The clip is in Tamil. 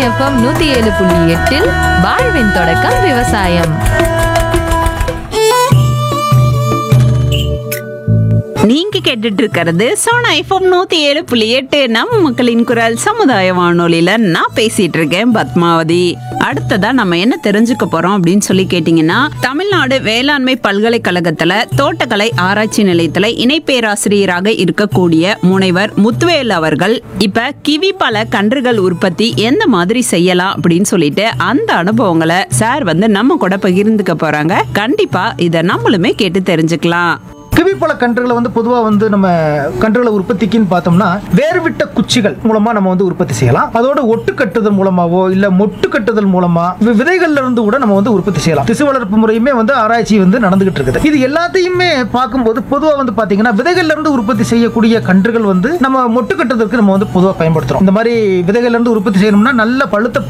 எஃப்எம் நூத்தி ஏழு புள்ளி எட்டில் வாழ்வின் தொடக்கம் விவசாயம் நீங்க கேட்டுட்டு இருக்கிறது சோனா எஃப்எம் நூத்தி ஏழு புள்ளி எட்டு நம்ம மக்களின் குரல் சமுதாய வானொலியில நான் பேசிட்டு இருக்கேன் பத்மாவதி அடுத்ததா நம்ம என்ன தெரிஞ்சுக்க போறோம் அப்படின்னு சொல்லி கேட்டீங்கன்னா தமிழ்நாடு வேளாண்மை பல்கலைக்கழகத்துல தோட்டக்கலை ஆராய்ச்சி நிலையத்துல இணை பேராசிரியராக இருக்கக்கூடிய முனைவர் முத்துவேல் அவர்கள் இப்ப கிவி பல கன்றுகள் உற்பத்தி எந்த மாதிரி செய்யலாம் அப்படின்னு சொல்லிட்டு அந்த அனுபவங்களை சார் வந்து நம்ம கூட பகிர்ந்துக்க போறாங்க கண்டிப்பா இதை நம்மளுமே கேட்டு தெரிஞ்சுக்கலாம் கிவிப்பழ கன்றுகளை வந்து பொதுவாக வந்து நம்ம கன்றுகளை உற்பத்திக்குன்னு பார்த்தோம்னா வேர்விட்ட குச்சிகள் மூலமா நம்ம வந்து உற்பத்தி செய்யலாம் அதோட ஒட்டு கட்டுதல் மூலமாவோ இல்ல மொட்டு கட்டுதல் மூலமா வி- விதைகள்ல இருந்து கூட நம்ம வந்து உற்பத்தி செய்யலாம் திசு வளர்ப்பு முறையுமே வந்து ஆராய்ச்சி வந்து நடந்துகிட்டு இருக்குது இது எல்லாத்தையுமே பார்க்கும்போது பொதுவாக வந்து பாத்தீங்கன்னா விதைகள்ல இருந்து உற்பத்தி செய்யக்கூடிய கன்றுகள் வந்து நம்ம மொட்டு கட்டுதலுக்கு நம்ம வந்து பொதுவாக பயன்படுத்துறோம் இந்த மாதிரி விதைகள்ல இருந்து உற்பத்தி செய்யணும்னா நல்ல பழுத்த